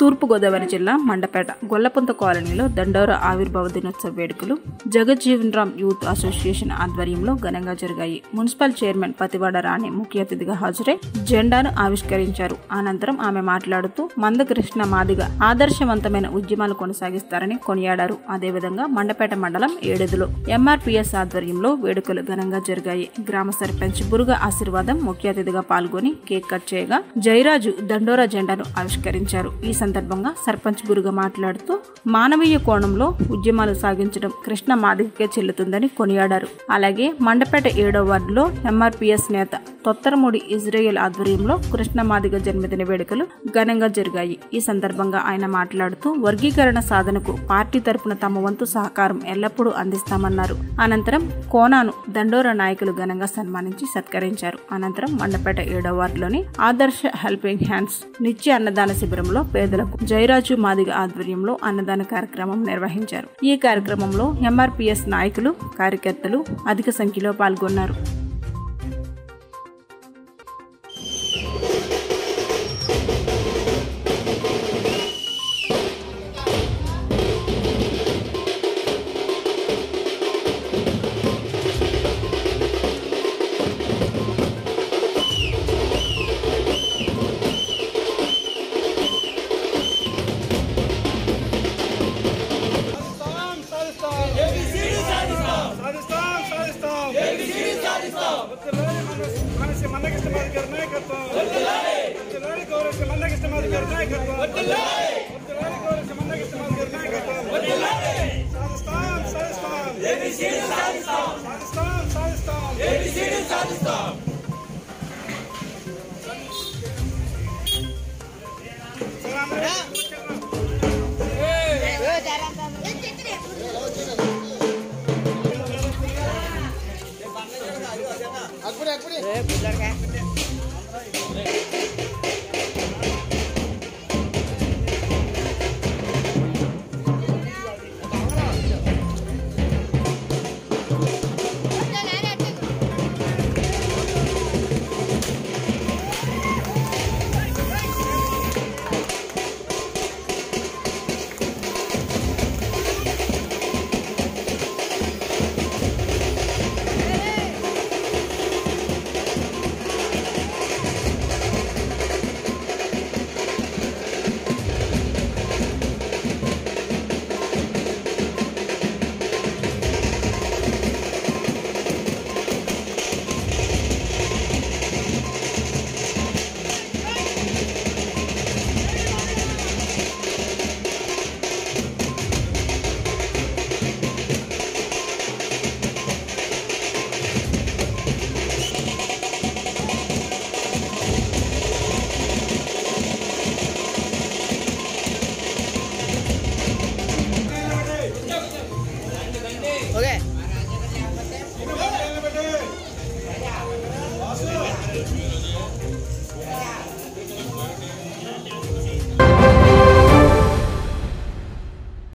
తూర్పుగోదావరి జిల్లా మండపేట గొల్లపొంత కాలనీలో దండోరా ఆవిర్భావ దినోత్సవ వేడుకలు జగజ్జీవన్ రామ్ యూత్ అసోసియేషన్ ఆధ్వర్యంలో ఘనంగా జరిగాయి మున్సిపల్ చైర్మన్ పతివాడ రాణి ముఖ్య అతిథిగా హాజరై జెండాను ఆవిష్కరించారు అనంతరం ఆమె మాట్లాడుతూ మందకృష్ణ మాదిగ ఆదర్శవంతమైన ఉద్యమాలు కొనసాగిస్తారని కొనియాడారు అదేవిధంగా మండపేట మండలం ఏడెదులో ఎంఆర్పీఎస్ ఆధ్వర్యంలో వేడుకలు ఘనంగా జరిగాయి గ్రామ సర్పంచ్ బురుగ ఆశీర్వాదం ముఖ్య అతిథిగా పాల్గొని కేక్ కట్ చేయగా జయరాజు దండోరా జెండాను ఆవిష్కరించారు ఈ సందర్భంగా సర్పంచ్ బురుగ మాట్లాడుతూ మానవీయ కోణంలో ఉద్యమాలు సాగించడం కృష్ణ మాదిగకే చెల్లుతుందని కొనియాడారు అలాగే మండపేట ఏడో వార్డులో ఎంఆర్పీఎస్ నేత తొత్తరమూడి ఇజ్రాయెల్ ఆధ్వర్యంలో కృష్ణ మాదిగ జన్మదిన వేడుకలు ఘనంగా జరిగాయి ఈ సందర్భంగా ఆయన మాట్లాడుతూ వర్గీకరణ సాధనకు పార్టీ తరపున తమ వంతు సహకారం ఎల్లప్పుడూ అందిస్తామన్నారు అనంతరం కోనాను దండోరా నాయకులు ఘనంగా సన్మానించి సత్కరించారు అనంతరం మండపేట ఏడో వార్డులోని ఆదర్శ హెల్పింగ్ హ్యాండ్స్ నిత్య అన్నదాన శిబిరంలో పేదలకు జయరాజు మాదిగ ఆధ్వర్యంలో అన్నదాన కార్యక్రమం నిర్వహించారు ఈ కార్యక్రమంలో ఎంఆర్పీఎస్ నాయకులు కార్యకర్తలు అధిక సంఖ్యలో పాల్గొన్నారు సాధిస్తాం సాధిస్తాం ఏబిసిడి సాధిస్తాం సాధిస్తాం సాధిస్తాం ఏబిసిడి సాధిస్తాం వత్తులాలి మనసి మందకృష్ణ మాది గారి నాయకత్వం వత్తులాలి వత్తులాలి గౌరవ మందకృష్ణ మాది గారి నాయకత్వం వత్తులాలి వత్తులాలి గౌరవ మందకృష్ణ మాది గారి నాయకత్వం వత్తులాలి సాధిస్తాం సాధిస్తాం ఏబిసిడి సాధిస్తాం సాధిస్తాం సాధిస్తాం ఏబిసిడి సాధిస్తాం అప్పుడే అప్పుడే